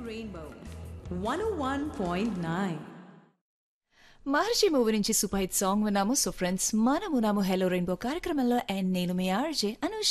Rainbow 101.9. Maharshi movie నుంచి super hit song విన్నాము so friends మనము నాము హెలో రెయిన్బో కార్యక్రమంలో అండ్ నేను మీ ఆర్జే అనూష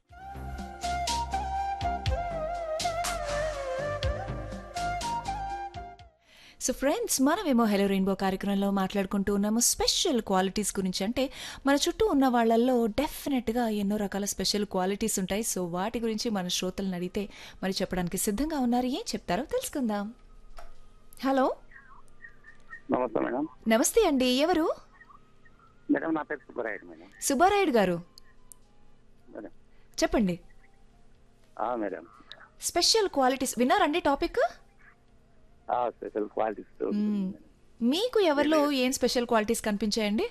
సో ఫ్రెండ్స్ మనమేమో హెలో రెయిన్బో కార్యక్రమంలో మాట్లాడుకుంటూ ఉన్నాము స్పెషల్ క్వాలిటీస్ గురించి అంటే మన చుట్టూ ఉన్న వాళ్ళల్లో డెఫినెట్గా ఎన్నో రకాల స్పెషల్ క్వాలిటీస్ ఉంటాయి సో వాటి గురించి మన శ్రోతలను అడిగితే మరి చెప్పడానికి సిద్ధంగా ఉన్నారు ఏం చెప్తారో తెలుసుకుందాం హలో నమస్తే మేడం నమస్తే అండి ఎవరు మేడం నా పేరు సుబ్బరాయుడు మేడం సుబ్బారాయుడు గారు మేడం చెప్పండి ఆ, మేడం స్పెషల్ క్వాలిటీస్ విన్నారండి టాపిక్ ఆ, స్పెషల్ క్వాలిటీస్ మీకు ఎవరిలో ఏం స్పెషల్ క్వాలిటీస్ కనిపించాయండి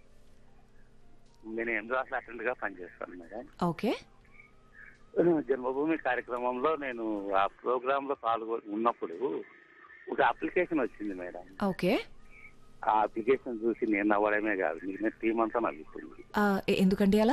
నేను ఎనిమిది రాష్ట్రాల అటెండ్ గా పనిచేస్తాను మేడం ఓకే జన్మభూమి కార్యక్రమంలో నేను ఆ ప్రోగ్రామ్ లో పాల్గొ ఉన్నప్పుడు ఒక అప్లికేషన్ వచ్చింది మేడం ఓకే ఆ అప్లికేషన్ చూసి నేను నవ్వడమే కాదు నేను టీం అంతా నవ్వుతుంది ఆ, ఎ- ఎందుకండి అలా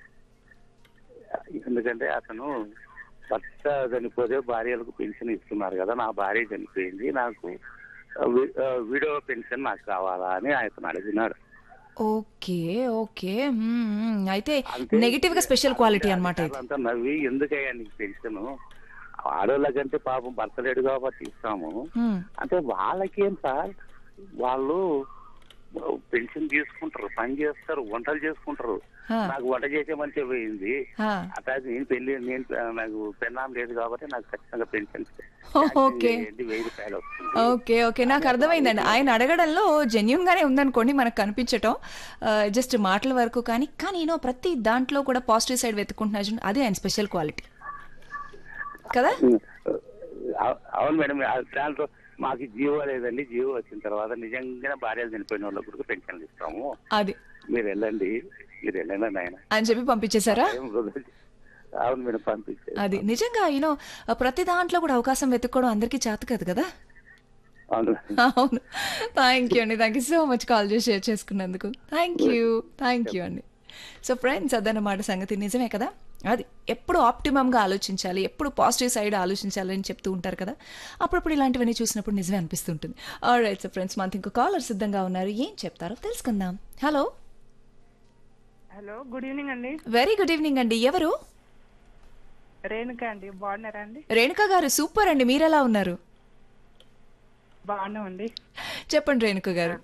ఎందుకంటే అతను భర్త చనిపోతే భార్యలకు పెన్షన్ ఇస్తున్నారు కదా నా భార్య చనిపోయింది నాకు ఆ, వి- ఆ, విడో పెన్షన్ నాకు కావాలా అని అతను అడిగినాడు ఓకే ఓకే మ్మ్, మ్మ్. అయితే అంతే. నెగిటివ్ గా స్పెషల్ క్వాలిటీ అనమాట ఇది అంతా నవ్వి ఎందుకయ్యా నీకు పెన్షన్ ఆడవాళ్ళకంటే పాపం భర్త లేడు కాబట్టి ఇస్తాము మ్మ్. అంటే వాళ్ళకేం సార్ వాళ్ళు పెన్షన్ తీసుకుంటారు పని చేస్తారు వంటలు చేసుకుంటారు హా, నాకు వంట చేసే మంచి పోయింది హా. అట్లా నేను పెళ్లి నేను నాకు పెన్నాం లేదు కాబట్టి నాకు ఖచ్చితంగా పెన్షన్ ఓకే ఏంటి వెయ్యి రూపాయలు వస్తుంది ఓకే ఓకే నాకు అర్థమైందండి ఆయన అడగడంలో జెన్యున్ గానే ఉందనుకోండి మనకు కనిపించటం జస్ట్ మాటల వరకు కానీ కానీ నేను ప్రతి దాంట్లో కూడా పాజిటివ్ సైడ్ వెతుకుంటున్నా చూడండి, అదే ఆయన స్పెషల్ క్వాలిటీ కదా అవు- అవును మేడం ఆ దాంట్లో మాకు జీవో లేదండి జీవో వచ్చిన తర్వాత నిజంగా భార్యలు చనిపోయిన వాళ్ళకి కూడా పెన్షన్లు ఇస్తాము అది మీరు వెళ్ళండి మీరు వెళ్ళండి ఆయన అని చెప్పి పంపించేశారా ఏం వదలు- అవును మేడం పంపించారు అది నిజంగా యూనో ప్రతి దాంట్లో కూడా అవకాశం వెతుక్కోవడం అందరికీ చేత కదా కదా అవును అవును థ్యాంక్ యూ అండి thank you so much call చేసి షేర్ చేసుకున్నందుకు థ్యాంక్ యూ థ్యాంక్ యూ అండి సో ఫ్రెండ్స్ అదన్నమాట సంగతి నిజమే కదా అది ఎప్పుడు ఆప్టిమమ్గా ఆలోచించాలి ఎప్పుడు పాజిటివ్ సైడ్ ఆలోచించాలి అని చెప్తూ ఉంటారు కదా అప్పుడప్పుడు ఇలాంటివన్నీ చూసినప్పుడు నిజమే అనిపిస్తుంటుంది రైట్ సో ఫ్రెండ్స్ మనకి ఇంకో కాలర్ సిద్ధంగా ఉన్నారు ఏం చెప్తారో తెలుసుకుందాం హలో హలో గుడ్ ఈవినింగ్ అండి వెరీ గుడ్ ఈవినింగ్ అండి ఎవరు రేణుక అండి బాగున్నారా అండి రేణుక గారు సూపర్ అండి మీరెలా ఉన్నారు బాగున్నామండి చెప్పండి రేణుక గారు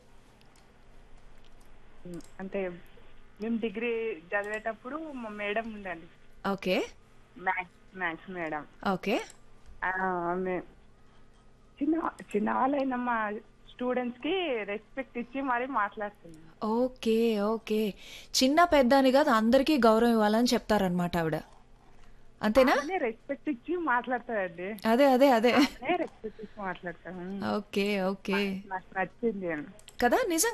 ఉమ్, అంటే మేము డిగ్రీ చదివేటప్పుడు మా మేడం ఉండండి okay maths maths madam okay ఆ, ఆమె చిన్న చిన్న వాళ్ళైన మా స్టూడెంట్స్ కి రెస్పెక్ట్ ఇచ్చి మరీ మాట్లాడుతున్నాం ఓకే ఓకే చిన్న పెద్ద అని కాదు అందరికీ గౌరవం ఇవ్వాలని చెప్తారనమాట ఆవిడ అంతేనా రెస్పెక్ట్ ఇచ్చి మాట్లాడతాడండి అదే అదే అదే రెస్పెక్ట్ ఇచ్చి మాట్లాడతాను ఓకే ఓకే నాకు నచ్చింది కదా నిజం